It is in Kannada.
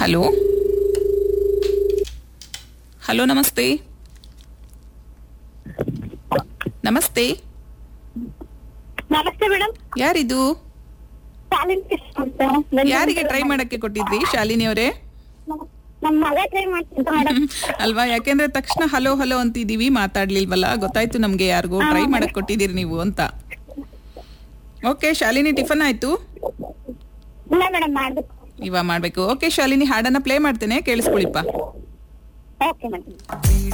ಹಲೋ ಹಲೋ ನಮಸ್ತೆ ನಮಸ್ತೆ ನಮಸ್ತೆ ಮೇಡಮ್ ಯಾರಿದು ಶಾಲಿನಿ ಅಂತ ಯಾರಿಗೆ ಟ್ರೈ ಮಾಡಕ್ಕೆ ಕೊಟ್ಟಿದ್ರಿ ಶಾಲಿನಿ ಅವರೇ ನಮ್ಮ ಮಗ ಟ್ರೈ ಮಾಡ್ತಿದ್ದ ಮೇಡಮ್ ಅಲ್ವಾ ಯಾಕೆಂದ್ರೆ ತಕ್ಷಣ ಹಲೋ ಹಲೋ ಅಂತಿದೀವಿ ಮಾತಾಡ್ಲಿಲ್ವಲ್ಲ ಗೊತ್ತಾಯ್ತು ನಮ್ಗೆ ಯಾರಿಗೂ ಟ್ರೈ ಮಾಡಕ್ ಕೊಟ್ಟಿದ್ದೀರಿ ನೀವು ಅಂತ ಓಕೆ ಶಾಲಿನಿ ಟಿಫನ್ ಆಯ್ತು ಇಲ್ಲ ಮೇಡಮ್ ಮಾಡ್ಬೇಕು ಇವಾಗ ಮಾಡ್ಬೇಕು ಓಕೆ ಶಾಲಿನಿ ಹಾಡನ್ನ ಪ್ಲೇ ಮಾಡ್ತೇನೆ ಕೇಳಿಸ್ಕೊಳಿಪ್ಪ ಓಕೆ ಮೇಡಮ್